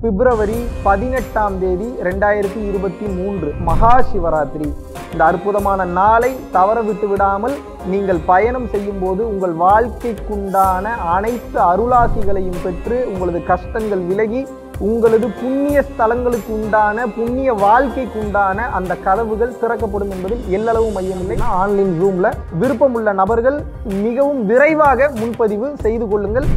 பிப்ரவரி பதினெட்டாம் தேதி ரெண்டாயிரத்தி இருபத்தி மூன்று மகா சிவராத்திரி இந்த அற்புதமான நாளை தவற விட்டு விடாமல் நீங்கள் பயணம் செய்யும் போது உங்கள் வாழ்க்கைக்குண்டான அனைத்து அருளாசிகளையும் பெற்று உங்களது கஷ்டங்கள் விலகி உங்களது புண்ணிய ஸ்தலங்களுக்கு உண்டான புண்ணிய வாழ்க்கைக்கு உண்டான அந்த கதவுகள் திறக்கப்படும் என்பதில் எல்லளவு மையமில்லை ஆன்லைன் ஜூம்ல விருப்பமுள்ள நபர்கள் மிகவும் விரைவாக முன்பதிவு செய்து கொள்ளுங்கள்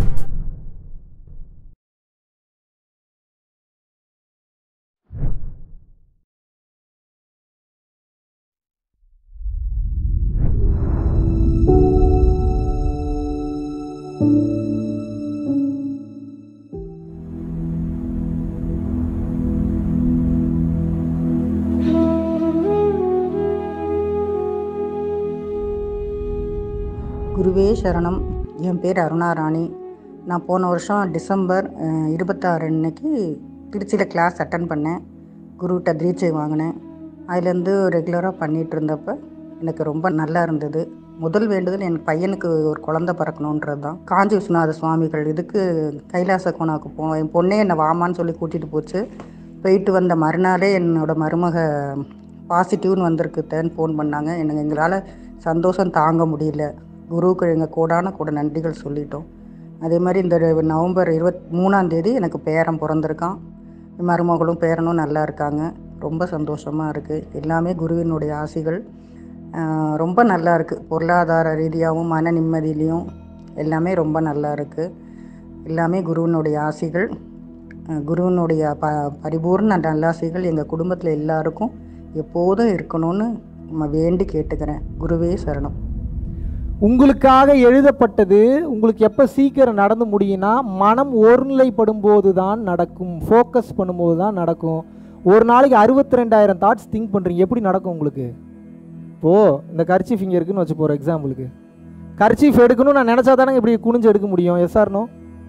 குருவே சரணம் என் பேர் அருணாராணி நான் போன வருஷம் டிசம்பர் அஹ், இருபத்தாறு அன்னைக்கு திருச்சியில் கிளாஸ் அட்டன் பண்ணேன் குருகிட்ட தீட்சை வாங்கினேன் அதுலேருந்து ரெகுலராக பண்ணிகிட்டு இருந்தப்ப எனக்கு ரொம்ப நல்லா இருந்தது முதல் வேண்டுதல் என் பையனுக்கு ஒரு குழந்தை பிறக்கணுன்றது தான் காஞ்சி விஸ்வநாத சுவாமிகள் இதுக்கு கைலாச கோணாவுக்கு போனோம் என் பொண்ணே என்னை வாமான்னு சொல்லி கூட்டிகிட்டு போச்சு போயிட்டு வந்த மறுநாளே என்னோட மருமக பாசிட்டிவ்னு வந்திருக்குத்தேன்னு ஃபோன் பண்ணாங்க எனக்கு எங்களால் சந்தோஷம் தாங்க முடியல குருவுக்கு எங்கள் கூடான கூட நன்றிகள் சொல்லிட்டோம் அதே மாதிரி இந்த நவம்பர் இருபத் மூணாம் தேதி எனக்கு பேரன் பிறந்திருக்கான் மருமகளும் பேரனும் நல்லா இருக்காங்க ரொம்ப சந்தோஷமாக இருக்குது எல்லாமே குருவினுடைய ஆசிகள் ஆஹ், ரொம்ப நல்லா இருக்குது பொருளாதார ரீதியாகவும் மன நிம்மதியிலையும் எல்லாமே ரொம்ப நல்லா இருக்குது எல்லாமே குருவினுடைய ஆசிகள் அஹ் குருவினுடைய ப பரிபூர்ண நல்லாசிகள் எங்கள் குடும்பத்தில் எல்லாருக்கும் எப்போதும் இருக்கணும்னு நம்ம வேண்டி கேட்டுக்கிறேன் குருவே சரணம் உங்களுக்காக எழுதப்பட்டது உங்களுக்கு எப்போ சீக்கிரம் நடந்து முடியும்னா மனம் ஒருநிலைப்படும் போது தான் நடக்கும் ஃபோக்கஸ் பண்ணும்போது தான் நடக்கும் ஒரு நாளைக்கு அறுபத்தி ரெண்டாயிரம் தாட்ஸ் திங்க் பண்ணுறீங்க எப்படி நடக்கும் உங்களுக்கு இப்போது இந்த கர்ச்சீஃப் இங்கே இருக்குன்னு வச்சு போகிற எக்ஸாம்பிளுக்கு கர்ச்சீஃப் எடுக்கணும்னு நான் நினச்சா தானே இப்படி குனிஞ்சு எடுக்க முடியும் எஸ் ஆர்னோ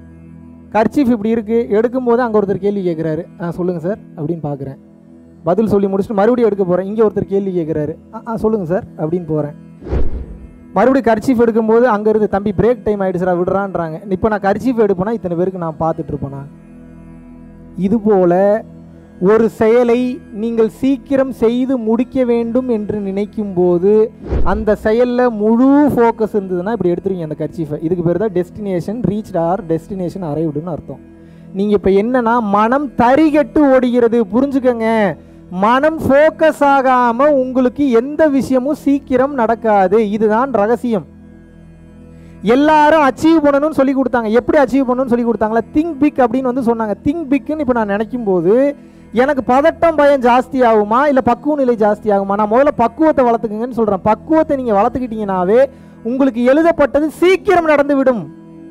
கர்ச்சீஃப் இப்படி இருக்குது எடுக்கும்போது அங்கே ஒருத்தர் கேள்வி கேட்குறாரு ஆ சொல்லுங்கள் சார் அப்படின்னு பார்க்குறேன் பதில் சொல்லி முடிச்சுட்டு மறுபடியும் எடுக்க போகிறேன் இங்கே ஒருத்தர் கேள்வி கேட்குறாரு ஆ ஆ சொல்லுங்கள் சார் அப்படின்னு போகிறேன் மறுபடியும் கர்ச்சீஃப் எடுக்கும்போது அங்கேருந்து தம்பி பிரேக் டைம் ஆகிடுச்சுடா விடுறான்றாங்க இப்போ நான் கர்ச்சீஃப் எடுப்பேனா இத்தனை பேருக்கு நான் பார்த்துட்டு இருப்பேனா இதுபோல ஒரு செயலை நீங்கள் சீக்கிரம் செய்து முடிக்க வேண்டும் என்று நினைக்கும் போது அந்த செயலில் முழு ஃபோக்கஸ் இருந்ததுன்னா இப்படி எடுத்துருவீங்க அந்த கர்ச்சீஃபை இதுக்கு பேர் தான் டெஸ்டினேஷன் ரீச் ஆர் டெஸ்டினேஷன் அரைவிடுன்னு அர்த்தம் நீங்கள் இப்போ என்னன்னா மனம் தறிகட்டு ஓடுகிறது புரிஞ்சுக்கங்க மனம் ஃபோக்கஸ் ஆகாமல் உங்களுக்கு எந்த விஷயமும் சீக்கிரம் நடக்காது இதுதான் ரகசியம் எல்லாரும் அச்சீவ் பண்ணணும்னு சொல்லி கொடுத்தாங்க எப்படி அச்சீவ் பண்ணணும்னு சொல்லி கொடுத்தாங்களா திங்க் பிக் அப்படின்னு வந்து சொன்னாங்க திங்க் பிக்னு இப்போ நான் நினைக்கும் போது எனக்கு பதட்டம் பயம் ஜாஸ்தி ஆகுமா இல்லை பக்குவ நிலை ஜாஸ்தி ஆகுமா நான் முதல்ல பக்குவத்தை வளர்த்துக்குங்கன்னு சொல்கிறேன் பக்குவத்தை நீங்கள் வளர்த்துக்கிட்டீங்கனாவே உங்களுக்கு எழுதப்பட்டது சீக்கிரம் நடந்து விடும்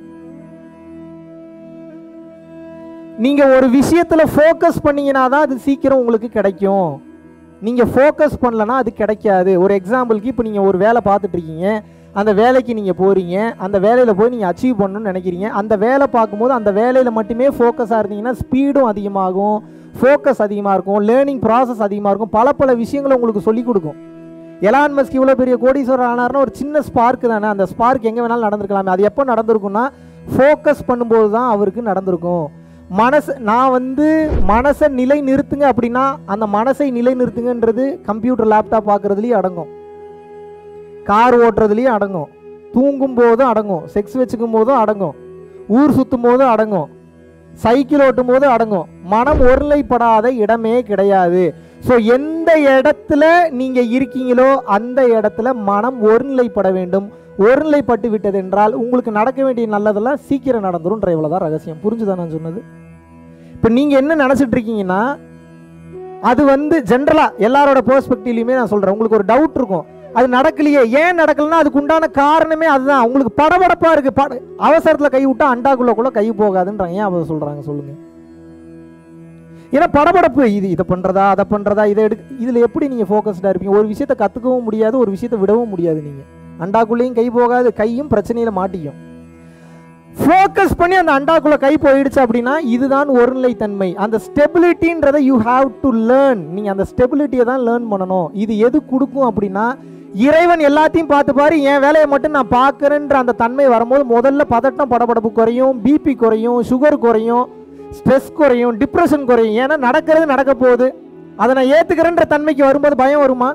நீங்க ஒரு விஷயத்துல ஃபோக்கஸ் பண்ணீங்கன்னா தான் அது சீக்கிரம் உங்களுக்கு கிடைக்கும் நீங்க ஃபோக்கஸ் பண்ணலனா அது கிடைக்காது ஒரு எக்ஸாம்பிளுக்கு இப்போ நீங்க ஒரு வேலை பார்த்துட்டு இருக்கீங்க அந்த வேலைக்கு நீங்க போறீங்க அந்த வேலையில போய் நீங்க அச்சீவ் பண்ணணும்னு நினைக்கிறீங்க அந்த வேலை பார்க்கும்போது அந்த வேலையில மட்டுமே ஃபோக்கஸாக இருந்தீங்கன்னா ஸ்பீடும் அதிகமாகும் ஃபோக்கஸ் அதிகமாக இருக்கும் லேர்னிங் ப்ராசஸ் அதிகமாக இருக்கும் பல பல விஷயங்களை உங்களுக்கு சொல்லிக் கொடுக்கும் எலான் மஸ்க் இவ்வளோ பெரிய கோடீஸ்வரர் ஆனார்னா ஒரு சின்ன ஸ்பார்க் தானே அந்த ஸ்பார்க் எங்கே வேணாலும் நடந்திருக்கலாமே அது எப்போ நடந்திருக்கும்னா ஃபோக்கஸ் பண்ணும்போது தான் அவருக்கு நடந்திருக்கும் மனசு நான் வந்து மனசை நிலை நிறுத்துங்க அப்படின்னா அந்த மனசை நிலை நிறுத்துங்கன்றது கம்ப்யூட்டர் லேப்டாப் பார்க்குறதுலேயும் அடங்கும் கார் ஓட்டுறதுலேயும் அடங்கும் தூங்கும் போதும் அடங்கும் செக்ஸ் வச்சுக்கும் போதும் அடங்கும் ஊர் சுற்றும் போதும் அடங்கும் சைக்கிள் ஓட்டும் போது அடங்கும் மனம் ஒருநிலைப்படாத இடமே கிடையாது ஸோ எந்த இடத்துல நீங்கள் இருக்கீங்களோ அந்த இடத்துல மனம் ஒருநிலைப்பட வேண்டும் ஒருநிலைப்பட்டு விட்டது என்றால் உங்களுக்கு நடக்க வேண்டிய நல்லதெல்லாம் சீக்கிரம் நடந்துரும்ன்ற இவ்வளோதான் ரகசியம் புரிஞ்சுதான் நான் சொன்னது இப்போ நீங்கள் என்ன நினச்சிட்டு இருக்கீங்கன்னா அது வந்து ஜென்ரலாக எல்லாரோட பெர்ஸ்பெக்டிவ்லையுமே நான் சொல்கிறேன் உங்களுக்கு ஒரு டவுட் இருக்கும் அது நடக்கலையே ஏன் நடக்கலன்னா அதுக்கு உண்டான காரணமே அதுதான் உங்களுக்கு படபடப்பாக இருக்குது பட அவசரத்தில் கை விட்டா அண்டாக்குள்ள கூட கை போகாதுன்றாங்க ஏன் அதை சொல்கிறாங்க சொல்லுங்கள் ஏன்னா படபடப்பு இது இதை பண்ணுறதா அதை பண்ணுறதா இதை எடுக்க இதில் எப்படி நீங்கள் ஃபோக்கஸ்டாக இருப்பீங்க ஒரு விஷயத்தை கற்றுக்கவும் முடியாது ஒரு விஷயத்தை விடவும் முடியாது நீங்கள் அண்டாக்குள்ளேயும் கை போகாது கையும் பிரச்சனையில் மாட்டிக்கும் ஃபோக்கஸ் பண்ணி அந்த அண்டாக்குள்ள கை போயிடுச்சு அப்படின்னா இதுதான் ஒருநிலைத்தன்மை அந்த ஸ்டெபிலிட்டின்றதை யூ ஹாவ் டு லேர்ன் நீங்கள் அந்த ஸ்டெபிலிட்டியை தான் லேர்ன் பண்ணணும் இது எது கொடுக்கும் அப்படின்னா இறைவன் எல்லாத்தையும் பார்த்து பாரு என் வேலையை மட்டும் நான் பார்க்குறேன்ற அந்த தன்மை வரும்போது முதல்ல பதட்டம் படபடப்பு குறையும் பிபி குறையும் சுகர் குறையும் ஸ்ட்ரெஸ் குறையும் டிப்ரெஷன் குறையும் ஏன்னா நடக்கிறது நடக்க போகுது அதை நான் ஏத்துக்கிறேன்ற தன்மைக்கு வரும்போது பயம் வருமா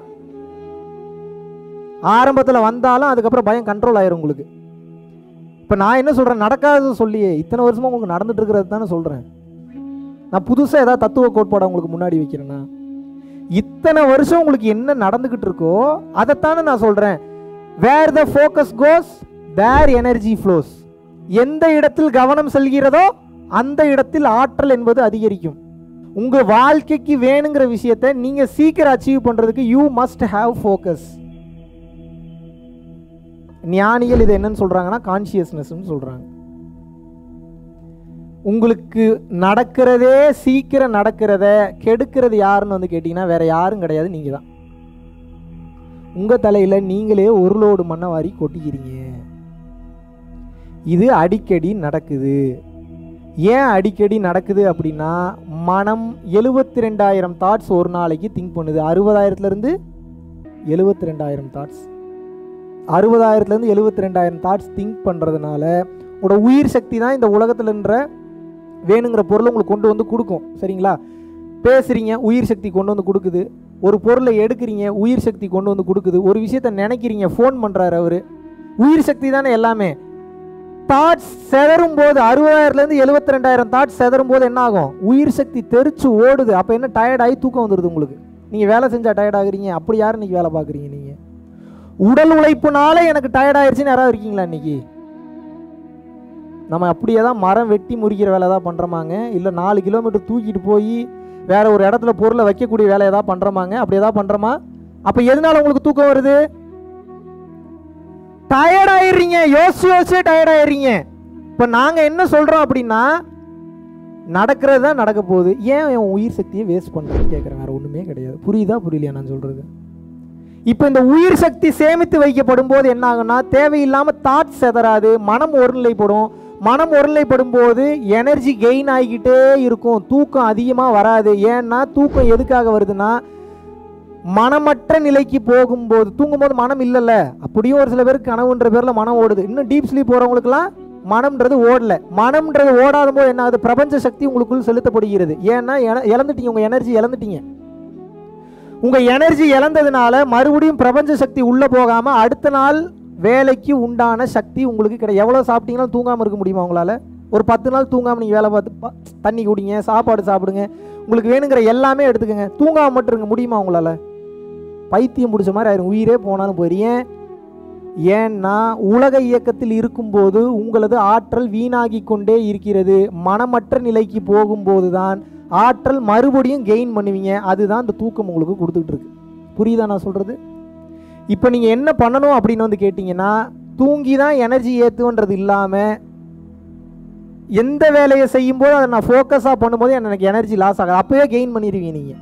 ஆரம்பத்தில் வந்தாலும் அதுக்கப்புறம் பயம் கண்ட்ரோல் ஆயிரும் உங்களுக்கு இப்போ நான் என்ன சொல்கிறேன் நடக்காதது சொல்லியே இத்தனை வருஷமா உங்களுக்கு நடந்துட்டு இருக்கிறது தானே சொல்கிறேன் நான் புதுசாக ஏதாவது தத்துவ கோட்பாடை உங்களுக்கு முன்னாடி வைக்கிறேன்னா இத்தனை வருஷம் உங்களுக்கு என்ன நடந்துக்கிட்டு இருக்கோ அதைத்தானே நான் சொல்கிறேன் where the focus goes there energy flows எந்த இடத்தில் கவனம் செல்கிறதோ அந்த இடத்தில் ஆற்றல் என்பது அதிகரிக்கும் உங்க வாழ்க்கைக்கு வேணுங்கிற விஷயத்தை நீங்க சீக்கிரம் அச்சீவ் பண்றதுக்கு யூ மஸ்ட் ஹாவ் ஃபோக்கஸ் ஞானிகள் இது என்னன்னு சொல்றாங்கன்னா கான்சியஸ்னஸ்னு சொல்றாங்க உங்களுக்கு நடக்கிறதே சீக்கிரம் நடக்கிறத கெடுக்கிறது யாருன்னு வந்து கேட்டிங்கன்னா வேற யாரும் கிடையாது நீங்க தான் உங்க தலையில நீங்களே ஒரு லோடு மண்ணை வாரி கொட்டிக்கிறீங்க இது அடிக்கடி நடக்குது ஏன் அடிக்கடி நடக்குது அப்படின்னா மனம் எழுபத்தி ரெண்டாயிரம் தாட்ஸ் ஒரு நாளைக்கு திங்க் பண்ணுது அறுபதாயிரத்துலேருந்து எழுபத்தி ரெண்டாயிரம் தாட்ஸ் அறுபதாயிரத்துலேருந்து எழுபத்தி ரெண்டாயிரம் தாட்ஸ் திங்க் பண்ணுறதுனால உங்களோட உயிர் சக்தி தான் இந்த உலகத்துலன்ற வேணுங்கிற பொருளை உங்களுக்கு கொண்டு வந்து கொடுக்கும் சரிங்களா பேசுகிறீங்க உயிர் சக்தி கொண்டு வந்து கொடுக்குது ஒரு பொருளை எடுக்கிறீங்க உயிர் சக்தி கொண்டு வந்து கொடுக்குது ஒரு விஷயத்த நினைக்கிறீங்க ஃபோன் பண்ணுறாரு அவர் உயிர் சக்தி தானே எல்லாமே தாட்ஸ் செதறும் போது அறுபதாயிரத்துலேருந்து எழுபத்தி ரெண்டாயிரம் தாட்ஸ் செதறும் போது என்ன ஆகும் உயிர் சக்தி தெரிச்சு ஓடுது அப்போ என்ன டயர்ட் ஆகி தூக்கம் வந்துடுது உங்களுக்கு நீங்கள் வேலை செஞ்சால் டயர்ட் ஆகுறீங்க அப்படி யார் இன்னைக்கு வேலை பார்க்குறீங்க நீங்கள் உடல் உழைப்புனால எனக்கு டயர்ட் ஆயிடுச்சுன்னு யாராவது இருக்கீங்களா இன்னைக்கு நம்ம அப்படியே தான் மரம் வெட்டி முறிக்கிற வேலை தான் பண்ணுறோமாங்க இல்லை நாலு கிலோமீட்டர் தூக்கிட்டு போய் வேற ஒரு இடத்துல பொருளை வைக்கக்கூடிய வேலை ஏதாவது பண்ணுறோமாங்க அப்படி ஏதாவது பண்ணுறோமா அப்போ எதனால உங்களுக்கு தூக்கம் வருது டயர்ட் ஆயிடுறீங்க யோசிச்சு யோசிச்சே டயர்ட் ஆயிடுறீங்க இப்போ நாங்கள் என்ன சொல்கிறோம் அப்படின்னா நடக்கிறது தான் நடக்க போகுது ஏன் என் உயிர் சக்தியை வேஸ்ட் பண்ணுறேன்னு கேட்குறேன் வேறு ஒன்றுமே கிடையாது புரியுதா புரியலையா நான் சொல்கிறது இப்போ இந்த உயிர் சக்தி சேமித்து வைக்கப்படும் போது என்ன ஆகும்னா தேவையில்லாமல் தாட் செதறாது மனம் ஒருநிலைப்படும் மனம் ஒருநிலைப்படும் போது எனர்ஜி கெயின் ஆகிக்கிட்டே இருக்கும் தூக்கம் அதிகமாக வராது ஏன்னா தூக்கம் எதுக்காக வருதுன்னா மனமற்ற நிலைக்கு போகும்போது தூங்கும்போது மனம் இல்லைல்ல அப்படியும் ஒரு சில பேருக்கு கனவுன்ற பேரில் மனம் ஓடுது இன்னும் டீப் ஸ்லீப் போகிறவங்களுக்குலாம் மனம்ன்றது ஓடல மனம்ன்றது ஓடாத போது என்ன ஆகுது பிரபஞ்ச சக்தி உங்களுக்குள் செலுத்தப்படுகிறது ஏன்னா இழ- இழந்துட்டீங்க உங்கள் எனர்ஜி இழந்துட்டீங்க உங்கள் எனர்ஜி இழந்ததுனால மறுபடியும் பிரபஞ்ச சக்தி உள்ளே போகாமல் அடுத்த நாள் வேலைக்கு உண்டான சக்தி உங்களுக்கு கிடையாது எவ்வளோ சாப்பிட்டீங்களும் தூங்காமல் இருக்க முடியுமா உங்களால் ஒரு பத்து நாள் தூங்காமல் நீங்கள் வேலை பார்த்து ப- தண்ணி குடிங்க சாப்பாடு சாப்பிடுங்க உங்களுக்கு வேணுங்கிற எல்லாமே எடுத்துக்கங்க தூங்காமல் மட்டும் இருக்க முடியுமா உங்களால் பைத்தியம் பிடிச்ச மாதிரி ஆயிரும் உயிரே போனாலும் போயிரு ஏன் ஏன்னா உலக இயக்கத்தில் இருக்கும்போது உங்களது ஆற்றல் வீணாகி கொண்டே இருக்கிறது மனமற்ற நிலைக்கு போகும்போது தான் ஆற்றல் மறுபடியும் கெயின் பண்ணுவீங்க அதுதான் இந்த தூக்கம் உங்களுக்கு கொடுத்துக்கிட்டு இருக்கு புரியுதா நான் சொல்கிறது இப்போ நீங்கள் என்ன பண்ணணும் அப்படின்னு வந்து கேட்டிங்கன்னா தூங்கி தான் எனர்ஜி ஏற்றுன்றது இல்லாமல் எந்த வேலையை செய்யும்போது அதை நான் ஃபோக்கஸாக பண்ணும்போது எனக்கு எனர்ஜி லாஸ் ஆகாது அப்போயே கெயின் பண்ணிடுவீங்க நீங்கள்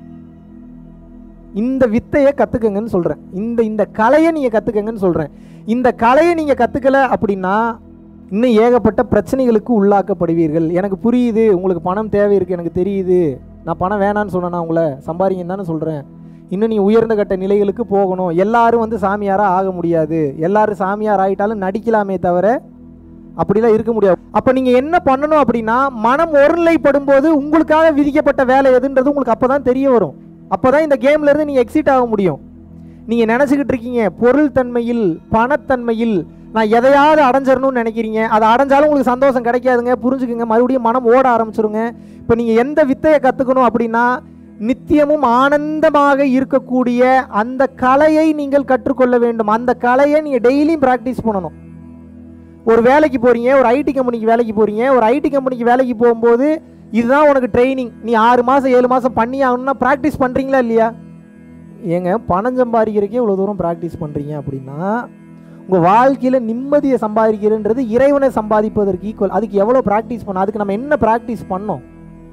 இந்த வித்தையை கற்றுக்கங்கன்னு சொல்கிறேன் இந்த இந்த கலையை நீங்கள் கற்றுக்கங்கன்னு சொல்கிறேன் இந்த கலையை நீங்கள் கற்றுக்கல அப்படின்னா இன்னும் ஏகப்பட்ட பிரச்சனைகளுக்கு உள்ளாக்கப்படுவீர்கள் எனக்கு புரியுது உங்களுக்கு பணம் தேவை இருக்குது எனக்கு தெரியுது நான் பணம் வேணான்னு சொன்னேன்னா உங்களை சம்பாதிங்கன்னு தானே சொல்கிறேன் இன்னும் நீ உயர்ந்த கட்ட நிலைகளுக்கு போகணும் எல்லாரும் வந்து சாமியாராக ஆக முடியாது எல்லாரும் சாமியார் ஆகிட்டாலும் நடிக்கலாமே தவிர அப்படிலாம் இருக்க முடியாது அப்போ நீங்கள் என்ன பண்ணணும் அப்படின்னா மனம் ஒருநிலைப்படும் போது உங்களுக்காக விதிக்கப்பட்ட வேலை எதுன்றது உங்களுக்கு அப்போ தான் தெரிய வரும் அப்போ தான் இந்த கேம்ல இருந்து நீங்கள் எக்ஸிட் ஆக முடியும் நீங்கள் நினச்சிக்கிட்டு இருக்கீங்க பொருள் தன்மையில் பணத்தன்மையில் நான் எதையாவது அடைஞ்சிடணும்னு நினைக்கிறீங்க அதை அடைஞ்சாலும் உங்களுக்கு சந்தோஷம் கிடைக்காதுங்க புரிஞ்சுக்குங்க மறுபடியும் மனம் ஓட ஆரம்பிச்சிருங்க இப்போ நீங்கள் எந்த வித்தையை கற்றுக்கணும் அப்படின்னா நித்தியமும் ஆனந்தமாக இருக்கக்கூடிய அந்த கலையை நீங்கள் கற்றுக்கொள்ள வேண்டும் அந்த கலையை நீங்கள் டெய்லியும் ப்ராக்டிஸ் பண்ணணும் ஒரு வேலைக்கு போறீங்க ஒரு ஐடி கம்பெனிக்கு வேலைக்கு போறீங்க ஒரு ஐடி கம்பெனிக்கு வேலைக்கு போகும்போது இதுதான் உனக்கு ட்ரைனிங் நீ ஆறு மாதம் ஏழு மாதம் பண்ணி ஆகணும்னா ப்ராக்டிஸ் பண்ணுறீங்களா இல்லையா ஏங்க பணம் சம்பாதிக்கிறதுக்கே இவ்வளோ தூரம் ப்ராக்டிஸ் பண்ணுறீங்க அப்படின்னா உங்கள் வாழ்க்கையில் நிம்மதியை சம்பாதிக்கிறன்றது இறைவனை சம்பாதிப்பதற்கு ஈக்குவல் அதுக்கு எவ்வளோ ப்ராக்டிஸ் பண்ண அதுக்கு நம்ம என்ன ப்ராக்டிஸ் பண்ணோம்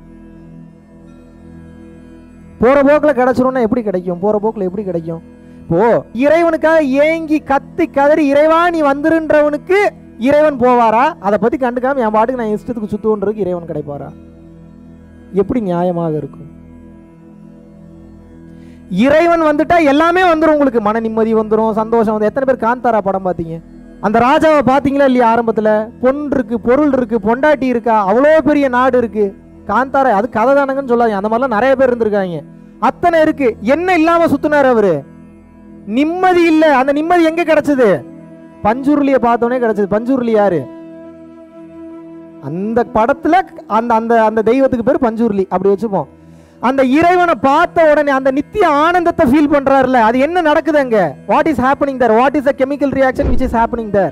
போகிற போக்கில் கிடச்சிரும்னா எப்படி கிடைக்கும் போகிற போக்கில் எப்படி கிடைக்கும் இப்போ இறைவனுக்காக ஏங்கி கத்தி கதறி இறைவா நீ வந்துருன்றவனுக்கு இறைவன் போவாரா அதை பற்றி கண்டுக்காம என் பாட்டுக்கு நான் இஷ்டத்துக்கு சுத்துவன்றதுக்கு இறைவன் கிடைப்பாரா எப்படி நியாயமாக இருக்கும் இறைவன் வந்துட்டா எல்லாமே வந்துடும் உங்களுக்கு மன நிம்மதி வந்துடும் சந்தோஷம் வந்து எத்தனை பேர் காந்தாரா படம் பார்த்தீங்க அந்த ராஜாவை பார்த்தீங்களா இல்லையா ஆரம்பத்தில் பொன் இருக்கு பொருள் இருக்கு பொண்டாட்டி இருக்கா அவ்வளோ பெரிய நாடு இருக்கு காந்தாரா அது கதை தானங்கன்னு சொல்லாதீங்க அந்த மாதிரிலாம் நிறைய பேர் இருந்திருக்காங்க அத்தனை இருக்கு என்ன இல்லாம சுத்தினார் அவரு நிம்மதி இல்ல அந்த நிம்மதி எங்க கிடைச்சது பஞ்சுருளியை பார்த்தோன்னே கிடைச்சது பஞ்சுருளி யாரு அந்த படத்துல அந்த அந்த அந்த தெய்வத்துக்கு பேர் பஞ்சுருளி அப்படி வச்சுப்போம் அந்த இறைவனை பார்த்த உடனே அந்த நித்திய ஆனந்தத்தை ஃபீல் பண்றாருல அது என்ன நடக்குது அங்க what is happening there what is a chemical reaction which is happening there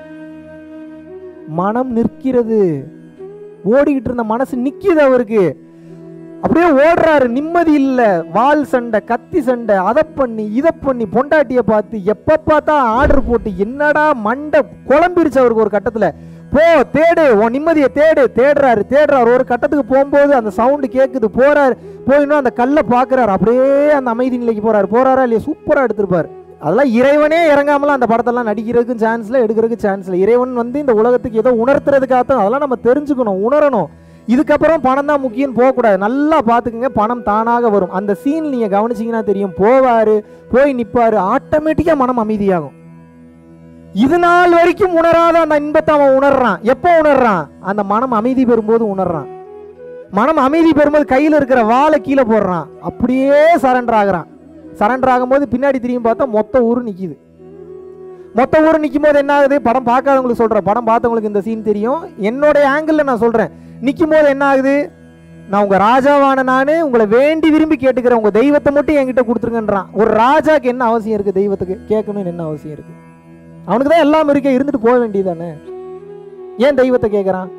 மனம் நிற்கிறது ஓடிக்கிட்டு இருந்த மனசு நிக்குது அவருக்கு அப்படியே ஓடுறாரு நிம்மதி இல்ல வால் சண்டை கத்தி சண்டை அதை பண்ணி இதை பண்ணி பொண்டாட்டிய பார்த்து எப்ப பார்த்தா ஆர்டர் போட்டு என்னடா மண்டை குழம்பிருச்சு அவருக்கு ஒரு கட்டத்துல போ தேடு உன் நிம்மதியை தேடு தேடுறாரு தேடுறாரு ஒரு கட்டத்துக்கு போகும்போது அந்த சவுண்டு கேட்குது போறாரு போயினும் அந்த கல்லை பார்க்கறாரு அப்படியே அந்த அமைதி நிலைக்கு போறாரு போறாரா இல்லையா சூப்பரா எடுத்திருப்பாரு அதெல்லாம் இறைவனே இறங்காமலாம் அந்த படத்தெல்லாம் நடிக்கிறதுக்கு சான்ஸ் இல்லை எடுக்கிறதுக்கு சான்ஸ் இல்லை இறைவன் வந்து இந்த உலகத்துக்கு ஏதோ உணர்த்துறதுக்காகத்தான் அதெல்லாம் நம்ம தெரிஞ்சுக்கணும் உணரணும் இதுக்கப்புறம் பணம் தான் முக்கியம் போகக்கூடாது நல்லா பார்த்துக்குங்க பணம் தானாக வரும் அந்த சீன் நீங்கள் கவனிச்சீங்கன்னா தெரியும் போவாரு போய் நிற்பாரு ஆட்டோமேட்டிக்காக மனம் அமைதியாகும் இது நாள் வரைக்கும் உணராத அந்த இன்பத்தை அவன் உணர்றான் எப்போ உணர்றான் அந்த மனம் அமைதி பெறும்போது உணர்றான் மனம் அமைதி பெறும்போது கையில் இருக்கிற வாளை கீழே போடுறான் அப்படியே சரண்டர் ஆகுறான் சரண்டர் ஆகும்போது பின்னாடி திரும்பி பார்த்தா மொத்த ஊர் நிற்கிது மொத்த ஊர் நிற்கும் போது என்ன ஆகுது படம் பார்க்காதவங்களுக்கு சொல்கிறேன் படம் பார்த்தவங்களுக்கு இந்த சீன் தெரியும் என்னுடைய ஆங்கிளில் நான் சொல்கிறேன் நிற்கும் போது என்ன ஆகுது நான் உங்கள் ராஜாவான நான் உங்களை வேண்டி விரும்பி கேட்டுக்கிறேன் உங்கள் தெய்வத்தை மட்டும் என்கிட்ட கொடுத்துருங்கன்றான் ஒரு ராஜாக்கு என்ன அவசியம் இருக்குது தெய்வத்துக்கு கேட்கணும்னு என்ன அவசியம் இருக்குது அவனுக்கு தான் எல்லாம் இருக்க இருந்துட்டு போக வேண்டியதானே ஏன் தெய்வத்தை கேட்குறான்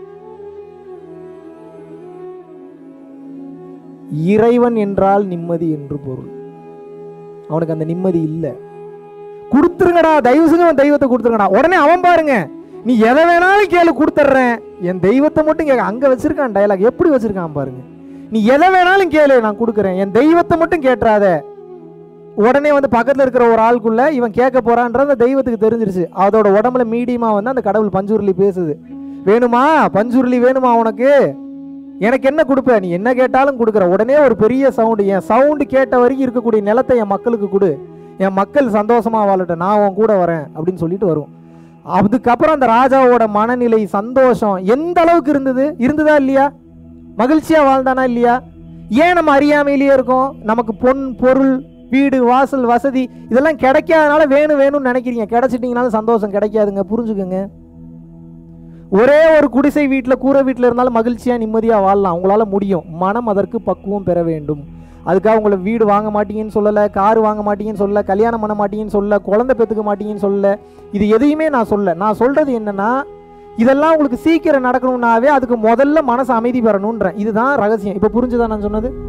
இறைவன் என்றால் நிம்மதி என்று பொருள் அவனுக்கு அந்த நிம்மதி இல்லை கொடுத்துருங்கடா தயவு செஞ்சு அவன் தெய்வத்தை கொடுத்துருங்கடா உடனே அவன் பாருங்க நீ எதை வேணாலும் கேளு கொடுத்துட்றேன் என் தெய்வத்தை மட்டும் கேட்க அங்க வச்சிருக்கான் டயலாக் எப்படி வச்சிருக்கான் பாருங்க நீ எதை வேணாலும் கேளு நான் கொடுக்குறேன் என் தெய்வத்தை மட்டும் கேட்டுறாத உடனே வந்து பக்கத்தில் இருக்கிற ஒரு ஆளுக்குள்ள இவன் கேட்க போறான்றது அந்த தெய்வத்துக்கு தெரிஞ்சிருச்சு அதோட உடம்புல மீடியமா வந்து அந்த கடவுள் பஞ்சுருளி பேசுது வேணுமா பஞ்சுருளி வேணுமா உனக்கு எனக்கு என்ன கொடுப்ப நீ என்ன கேட்டாலும் கொடுக்குற உடனே ஒரு பெரிய சவுண்டு என் சவுண்டு கேட்ட வரைக்கும் இருக்கக்கூடிய நிலத்தை என் மக்களுக்கு கொடு என் மக்கள் சந்தோஷமா வாழட்டும் நான் உன் கூட வரேன் அப்படின்னு சொல்லிட்டு வரும் அதுக்கப்புறம் அந்த ராஜாவோட மனநிலை சந்தோஷம் எந்த அளவுக்கு இருந்தது இருந்ததா இல்லையா மகிழ்ச்சியா வாழ்ந்தானா இல்லையா ஏன் நம்ம அறியாமையிலேயே இருக்கோம் நமக்கு பொன் பொருள் வீடு வாசல் வசதி இதெல்லாம் கிடைக்காதனால வேணும் வேணும்னு நினைக்கிறீங்க கிடைச்சிட்டீங்கனாலும் சந்தோஷம் கிடைக்காதுங்க புரிஞ்சுக்கோங்க ஒரே ஒரு குடிசை வீட்டில் கூரை வீட்டில் இருந்தாலும் மகிழ்ச்சியாக நிம்மதியாக வாழலாம் உங்களால முடியும் மனம் அதற்கு பக்குவம் பெற வேண்டும் அதுக்காக உங்களை வீடு வாங்க மாட்டீங்கன்னு சொல்லலை கார் வாங்க மாட்டீங்கன்னு சொல்லல கல்யாணம் பண்ண மாட்டீங்கன்னு சொல்லல குழந்தை பெற்றுக்க மாட்டீங்கன்னு சொல்லல இது எதையுமே நான் சொல்ல நான் சொல்றது என்னன்னா இதெல்லாம் உங்களுக்கு சீக்கிரம் நடக்கணும்னாவே அதுக்கு முதல்ல மனசு அமைதி பெறணுன்றேன் இதுதான் ரகசியம் இப்போ புரிஞ்சுதா நான் சொன்னது